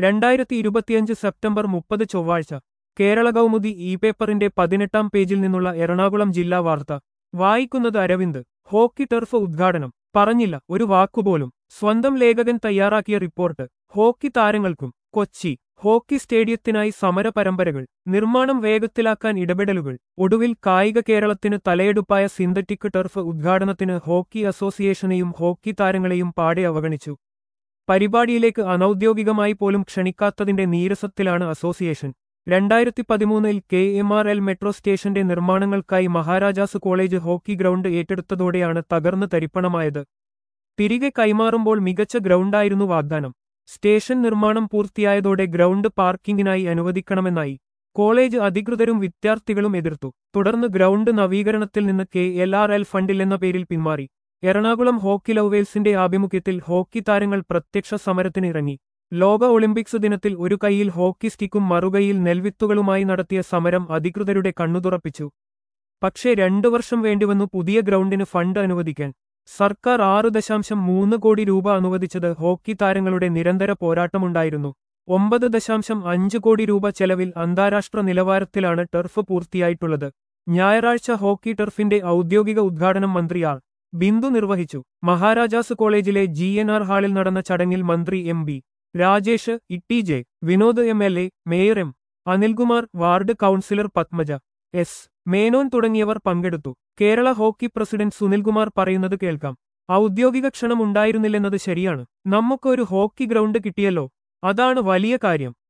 രണ്ടായിരത്തി ഇരുപത്തിയഞ്ച് സെപ്റ്റംബർ മുപ്പത് ചൊവ്വാഴ്ച കേരള കൗമുദി ഇ പേപ്പറിന്റെ പതിനെട്ടാം പേജിൽ നിന്നുള്ള എറണാകുളം ജില്ലാ വാർത്ത വായിക്കുന്നത് അരവിന്ദ് ഹോക്കി ടർഫ് ഉദ്ഘാടനം പറഞ്ഞില്ല ഒരു വാക്കുപോലും സ്വന്തം ലേഖകൻ തയ്യാറാക്കിയ റിപ്പോർട്ട് ഹോക്കി താരങ്ങൾക്കും കൊച്ചി ഹോക്കി സ്റ്റേഡിയത്തിനായി സമര പരമ്പരകൾ നിർമ്മാണം വേഗത്തിലാക്കാൻ ഇടപെടലുകൾ ഒടുവിൽ കായിക കേരളത്തിന് തലയെടുപ്പായ സിന്തറ്റിക് ടർഫ് ഉദ്ഘാടനത്തിന് ഹോക്കി അസോസിയേഷനെയും ഹോക്കി താരങ്ങളെയും പാടെ അവഗണിച്ചു പരിപാടിയിലേക്ക് അനൌദ്യോഗികമായി പോലും ക്ഷണിക്കാത്തതിന്റെ നീരസത്തിലാണ് അസോസിയേഷൻ രണ്ടായിരത്തി പതിമൂന്നിൽ K M R L metro സ്റ്റേഷന്റെ നിർമ്മാണങ്ങൾക്കായി മഹാരാജാസ് കോളേജ് ഹോക്കി ഗ്രൗണ്ട് ഏറ്റെടുത്തതോടെയാണ് തകർന്ന് തരിപ്പണമായത് തിരികെ കൈമാറുമ്പോൾ മികച്ച ഗ്രൗണ്ടായിരുന്നു വാഗ്ദാനം സ്റ്റേഷൻ നിർമ്മാണം പൂർത്തിയായതോടെ ഗ്രൗണ്ട് പാർക്കിംഗിനായി അനുവദിക്കണമെന്നായി കോളേജ് അധികൃതരും വിദ്യാർത്ഥികളും എതിർത്തു തുടർന്ന് ഗ്രൗണ്ട് നവീകരണത്തിൽ നിന്ന് കെ എൽ ആർ എൽ ഫണ്ടില്ലെന്ന പേരിൽ പിന്മാറി എറണാകുളം ഹോക്കി ലവേഴ്സിന്റെ ആഭിമുഖ്യത്തിൽ ഹോക്കി താരങ്ങൾ പ്രത്യക്ഷ സമരത്തിനിറങ്ങി ലോക ഒളിമ്പിക്സ് ദിനത്തിൽ ഒരു കൈയിൽ ഹോക്കി സ്റ്റിക്കും മറുകൈയിൽ നെൽവിത്തുകളുമായി നടത്തിയ സമരം അധികൃതരുടെ കണ്ണുതുറപ്പിച്ചു പക്ഷേ രണ്ടു വർഷം വേണ്ടിവന്നു പുതിയ ഗ്രൗണ്ടിന് ഫണ്ട് അനുവദിക്കാൻ സർക്കാർ ആറ് ദശാംശം മൂന്ന് കോടി രൂപ അനുവദിച്ചത് ഹോക്കി താരങ്ങളുടെ നിരന്തര പോരാട്ടമുണ്ടായിരുന്നു ഒമ്പത് ദശാംശം അഞ്ച് കോടി രൂപ ചെലവിൽ അന്താരാഷ്ട്ര നിലവാരത്തിലാണ് ടർഫ് പൂർത്തിയായിട്ടുള്ളത് ഞായറാഴ്ച ഹോക്കി ടർഫിന്റെ ഔദ്യോഗിക ഉദ്ഘാടനം മന്ത്രി ആർ ബിന്ദു നിർവഹിച്ചു മഹാരാജാസ് കോളേജിലെ ജി എൻ ആർ ഹാളിൽ നടന്ന ചടങ്ങിൽ മന്ത്രി M B Rajesh T J Vinod M L A mayor M Anilkumar ward councillor Padmaja S Menon തുടങ്ങിയവർ പങ്കെടുത്തു കേരള ഹോക്കി പ്രസിഡന്റ് സുനിൽകുമാർ പറയുന്നത് കേൾക്കാം ഔദ്യോഗിക ക്ഷണം ഉണ്ടായിരുന്നില്ലെന്നത് ശരിയാണ് നമുക്കൊരു ഹോക്കി ഗ്രൗണ്ട് കിട്ടിയല്ലോ അതാണ് വലിയ കാര്യം